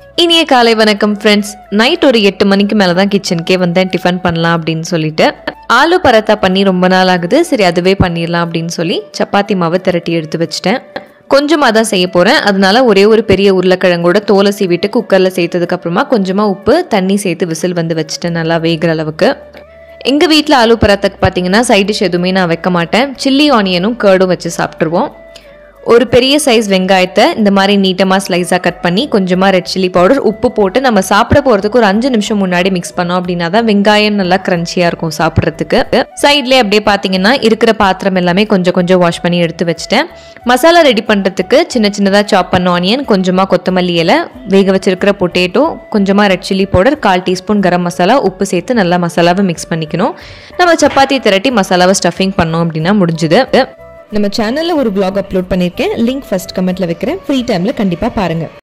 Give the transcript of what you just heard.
இனிய காலை வணக்கம் ஃப்ரெண்ட்ஸ் நைட் ஒரு எட்டு மணிக்கு மேலே தான் கிச்சனுக்கே வந்தேன் டிஃபன் பண்ணலாம் அப்படின்னு சொல்லிட்டு ஆலு பரோட்டா பண்ணி ரொம்ப நாள் ஆகுது சரி அதுவே பண்ணிடலாம் அப்படின்னு சொல்லி சப்பாத்தி மாவை திரட்டி எடுத்து வச்சிட்டேன் கொஞ்சமாக தான் செய்ய போகிறேன் அதனால ஒரே ஒரு பெரிய உருளைக்கிழங்கோட தோலை சீவிட்டு குக்கரில் சேர்த்ததுக்கு அப்புறமா கொஞ்சமாக உப்பு தண்ணி சேர்த்து விசில் வந்து வச்சுட்டேன் நல்லா வேகிற அளவுக்கு எங்கள் வீட்டில் ஆலு பராத்தாக்கு பார்த்தீங்கன்னா சைட் டிஷ் எதுவுமே நான் வைக்க மாட்டேன் சில்லி ஆனியனும் கேர்டும் வச்சு சாப்பிட்ருவோம் ஒரு பெரிய சைஸ் வெங்காயத்தை இந்த மாதிரி நீட்டமாக ஸ்லைஸாக கட் பண்ணி கொஞ்சமாக ரெட் சில்லி பவுடர் உப்பு போட்டு நம்ம சாப்பிட போகிறதுக்கு ஒரு அஞ்சு நிமிஷம் முன்னாடி மிக்ஸ் பண்ணோம் அப்படின்னா தான் வெங்காயம் நல்லா க்ரன்ச்சியாக இருக்கும் சாப்பிட்றதுக்கு சைட்லேயே அப்படியே பார்த்தீங்கன்னா இருக்கிற பாத்திரம் எல்லாமே கொஞ்சம் கொஞ்சம் வாஷ் பண்ணி எடுத்து வச்சுட்டேன் மசாலா ரெடி பண்ணுறதுக்கு சின்ன சின்னதாக சாப் பண்ண ஆனியன் கொஞ்சமாக கொத்தமல்லி இலை வேக வச்சிருக்கிற பொட்டேட்டோ கொஞ்சமாக ரெட் சில்லி பவுடர் கால் டீஸ்பூன் கரம் மசாலா உப்பு சேர்த்து நல்லா மசாலாவை மிக்ஸ் பண்ணிக்கணும் நம்ம சப்பாத்தி திரட்டி மசாலாவை ஸ்டஃபிங் பண்ணோம் அப்படின்னா முடிஞ்சுது நம்ம சேனல்ல ஒரு vlog அப்லோட் பண்ணியிருக்கேன் லிங்க் ஃபர்ஸ்ட் கமெண்ட்ல வைக்கிறேன் ஃப்ரீ டைம்ல கண்டிப்பா பாருங்க